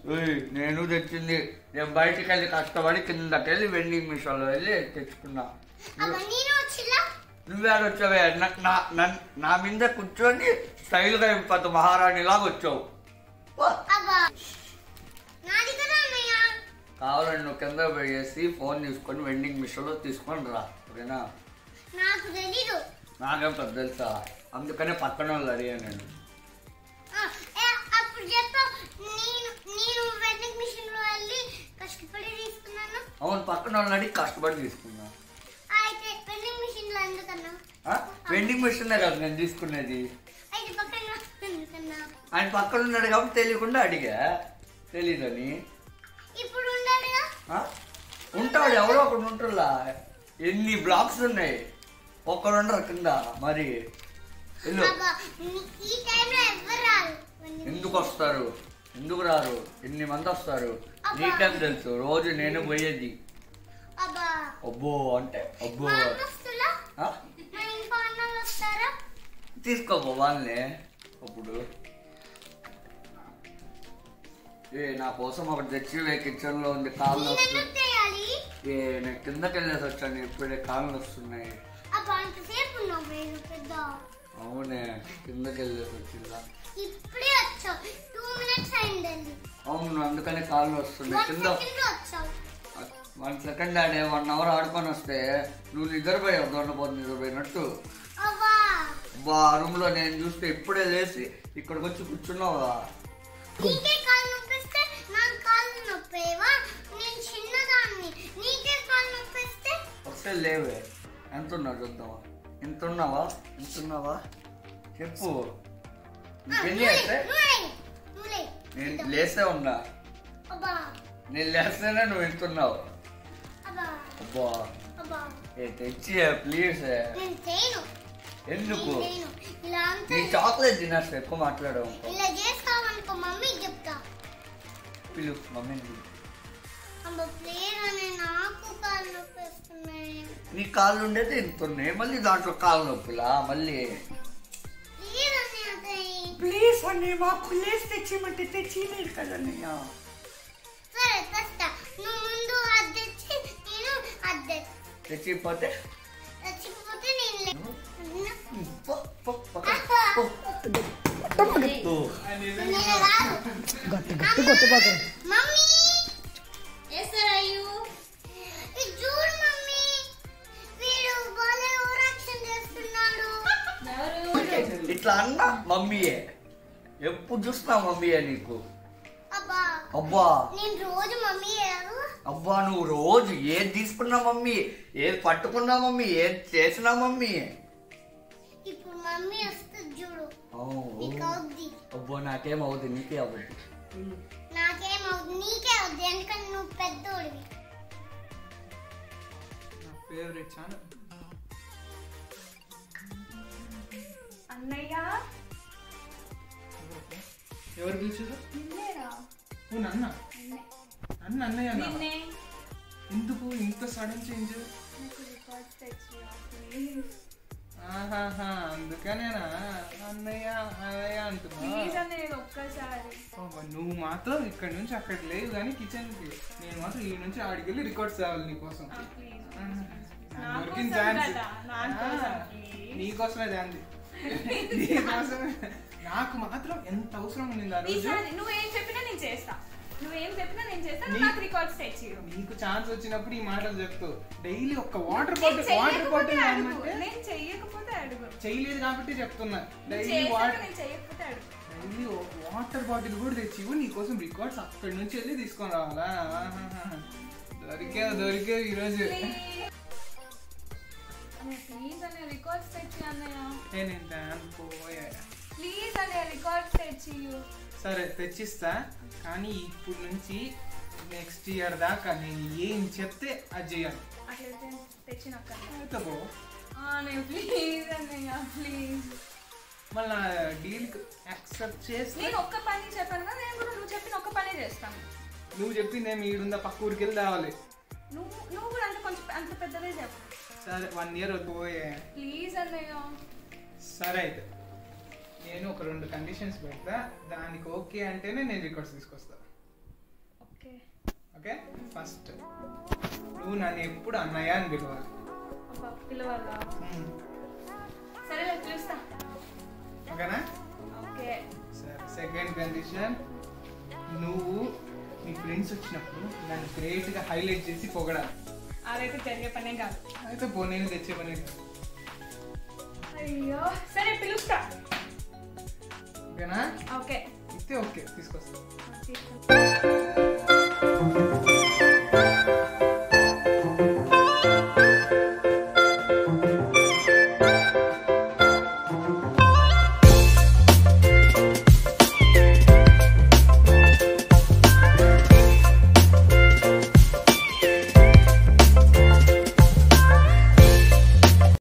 ఏయ్, నేను తెచ్చింది నేను బయటికి వెళ్ళి కష్టపడి కిందకి వెళ్ళి వెండింగ్ మిషన్లో వెళ్ళి తెచ్చుకున్నా అబ్బా నేను వచ్చిలా నువ్వే వచ్చావే నా- నా నన్- నా మీద కూర్చొని స్టైల్గా పెద్ద మహారాణిలాగా వచ్చావు వా. అబ్బా నాది కదా అన్నయ్య కావాలండి నువ్వు కింద పోయేసి ఫోన్ తీసుకొని వెండింగ్ మిషన్లో తీసుకొని రా ఓకేనా నాకు తెలీదు నాకేం పెద్ద తెలుసా అందుకనే పక్కన వాళ్ళు అడిగాను నేను ఆ, ఏ, అప్పుడు చెప్పావు నేను నేను వెండింగ్ మిషన్ లో వెళ్ళి కష్టపడి తీసుకున్నాను అవును పక్కన వాళ్ళని అడిగి కష్టపడి తీసుకున్నా అయితే వెండింగ్ మిషన్ లో ఎందుకన్నా ఆ? వెండింగ్ మిషనే కదా నేను తీసుకునేది అయితే పక్కన ఎందుకన్నా ఆయన పక్కన ఉన్నాడు కాబట్టి తెలియకుండా అడిగా తెలీదని ఇప్పుడు ఉండాలిగా ఆ? ఉంటాడు ఎవరో ఒకడు ఉంటుల్లా ఎన్ని బ్లాక్స్ ఉన్నాయి ఒక్కడు ఉండరు కింద మరి వెళ్ళు అబ్బా నీ- ఈ టైంలో ఎవ్వరు రారు వెండింగ్ ఎందుకు వస్తారు ఎందుకు రారు ఎన్ని మంది వస్తారు నీకేం తెలుసు రోజు నేను పోయేది అబ్బా అబ్బో అంటే అబ్బో మా అన్న వస్తులా ఆ? మా ఇంకో అన్నలు వస్తారా తీసుకోపో వాళ్ళని అప్పుడు ఏ నా కోసం ఒకటి తెచ్చి కిచెన్ లో ఉంది కాళ్ళు నేను వస్తుంది ఎందుకు చేయాలి ఏ నేను కిందకి వెళ్ళేసి వచ్చాను ఇప్పుడే కాళ్ళు వస్తున్నాయి అబ్బా అంతసేపు ఉన్నావు నేను పెద్ద అవునే కిందకి వెళ్ళేసి వచ్చిందా ఇప్పుడే వచ్చావు టూ మినిట్స్ అయిందండి అవును అందుకనే కాళ్ళు వస్తున్నాయి వన్ కింద సెకండ్ లో వచ్చావు వన్ సెకండ్ ఆడే వన్ అవర్ ఆడుకొని వస్తే నువ్వు నిద్రపోయావు దొండపోతు నిద్రపోయినట్టు అవ్వా బా రూమ్ లో నేను చూస్తే ఇప్పుడే లేచి ఇక్కడికి వచ్చి కూర్చున్నావా నీకే కాళ్ళు నొప్పిస్తే నాకు కాళ్ళు నొప్పేవా నేను చిన్నదాన్ని నీకే కాళ్ళు నొప్పిస్తే వస్తే లేవే ఎంత ఉన్నావు చూద్దామా ఎంత ఉన్నావా ఎంత ఉన్నావా చెప్పు నీకెన్ని అయితే నువ్వులే నేను లేస్తే ఉన్నా అబ్బా నేను లేస్తేనే నువ్వు ఎంత ఉన్నావు అబ్బా అబ్బా అబ్బా ఏ తెచ్చి ప్లీజ్ నేను చేయను ఎందుకు నేను చేయను ఇలా అంతా నీ చాక్లెట్ తినేస్తా ఎక్కువ మాట్లాడావు ఇలా చేస్తావనుకో మమ్మీ చెప్తా పిలు మమ్మీని అమ్మ ప్లేర్ అని నాకు కాళ్ళు నొప్పిస్తున్నాయి నీ కాళ్ళు ఉండేది ఇంత ఉన్నాయి మళ్ళీ దాంట్లో కాళ్ళు నొప్పులా మళ్ళీ ప్లీజ్ అని అతయ్య ప్లీజ్ అండి మాకు లేసి తెచ్చిమంటే తెచ్చిలేదు కదన్నయ్య సరే తెస్తా నువ్వు ముందు అది తెచ్చి నేను అది తెస్తా తెచ్చిపోతే తెచ్చిపోతే నేను లే- పో, పో, పో, అబ్బా. పో. ఓ. నేను రాను. గట్టి గట్టి కొట్టుకోకు mummy Yes, sir, are you? ఇది చూడు మమ్మీ వీడు భలే ఓవరాక్షన్ చేస్తున్నాడు ఎవరు ఇట్లా అన్నా మమ్మీయే ఎప్పుడు చూస్తున్నా మమ్మీయే నీకు అబ్బా అబ్బా నేను రోజు మమ్మీ ఏరు అబ్బా నువ్వు రోజు ఏది తీసుకున్నా మమ్మీ ఏది పట్టుకున్నా మమ్మీ ఏది చేసినా మమ్మీ ఇప్పుడు మమ్మీ వస్తుంది చూడు ఓ, నీకు అవుద్ది అబ్బో నాకేం అవుతుంది నీకే అవుద్ది నాకేం అవుద్ది నీకే అవుద్ది ఎందుకంటే నువ్వు పెద్దోడివి నా ఫేవరెట్ ఛానల్ అన్నయ్య ఎవరు పిలిచారు నిన్నేరా ఓ నన్న అన్న అన్నయ్య అన్న నిన్నే ఎందుకు ఇంత సడన్ చేంజ్ నాకు రికార్డ్స్ తెచ్చిరా ప్లీజ్ ఆహాహా అందుకనేనా అన్నయ్య అన్నయ్య అంటున్నా ప్లీజ్ అన్నయ్య ఒక్కసారి అబ్బా, నువ్వు మాత్రం ఇక్కడ నుంచి అక్కడ లేవు కానీ కిచెన్ కి నేను మాత్రం ఈ నుంచి ఆడికి వెళ్ళి రికార్డ్స్ తేవాలి నీకోసం ఆ, ప్లీజ్ ఆహా. నా నాకు దొరికిన కోసం ఛాన్స్ కదా, నా కోసం, please. నీకోసమే దాంది నీకోసమే నాకు మాత్రం ఎంత అవసరం ఉంది ఆ రోజు ఈసారి నువ్వేం చెప్పినా నేను చేస్తా నువ్వేం చెప్పినా నేను చేస్తా నువ్వు నీ- నాకు రికార్డ్స్ తెచ్చి నీకు ఛాన్స్ వచ్చినప్పుడు ఈ మాటలు చెప్తూ డైలీ ఒక్క వాటర్ నేను బాటిల్ వాటర్ చెయ్యకపోతే బాటిల్ అడుగు అంటే నేను చెయ్యకపోతే అడుగు చేయలేదు కాబట్టి చెప్తున్నా నువ్వు డైలీ చేసాక వాటర్ నేను చెయ్యకపోతే అడుగు డైలీ వాటర్ బాటిల్ కూడా తెచ్చి ఇవ్వు, నీకోసం రికార్డ్స్ అక్కడి నుంచి వెళ్ళి తీసుకొని రావాలా ఆహాహా. దొరికావు దొరికావు ఈరోజు ప్లీజ్ అనే రికార్డ్స్ తెచ్చి అన్నయ్య నేను డాన్స్ పోయా ప్లీజ్ అనే రికార్డ్స్ తెచ్చి సరే తెచ్చిస్తా కానీ ఇప్పుడు నుంచి నెక్స్ట్ ఇయర్ దాకా నేను ఏం చెప్తే అది చేయాలి అట్లయితే తెచ్చినాక అయితే పో నేను ప్లీజ్ అన్నయ్య ప్లీజ్ మళ్ళీ డీల్ యాక్సెప్ట్ చేస్తే నేను ఒక్క పని చెప్పాను కదా నేను కూడా నువ్వు చెప్పిన ఒక్క పని చేస్తాను నువ్వు చెప్పిందేమి ఈడుందా పక్క ఊరికి వెళ్ళి తేవాలి నువ్వు నువ్వు కూడా అంత కొంచెం అంత పెద్దదే చెప్పు సరే వన్ ఇయర్ వద్దు పోయే ప్లీజ్ అన్నయ్య సరే అయితే నేను ఒక రెండు కండిషన్స్ పెడతా దానికి ఓకే అంటేనే నేను రికార్డ్స్ తీసుకొస్తా ఫస్ట్ నువ్వు నన్ను ఎప్పుడు అన్నయ్య అని పిలవాలి అబ్బా, పిలవాలా ఉమ్. సరేలే చూస్తా ఓకేనా ఓకే సరే సెకండ్ కండిషన్ నువ్వు నీ ఫ్రెండ్స్ వచ్చినప్పుడు నన్ను గ్రేట్గా హైలైట్ చేసి పొగడాలి అదైతే జరిగే పనే కాదు అయితే పో నేను తెచ్చే పని కాదు. అయ్యో సరే పిలుస్తా ఓకేనా ఓకే ఇస్తే ఓకే తీసుకొస్తా తీసుకుంటా.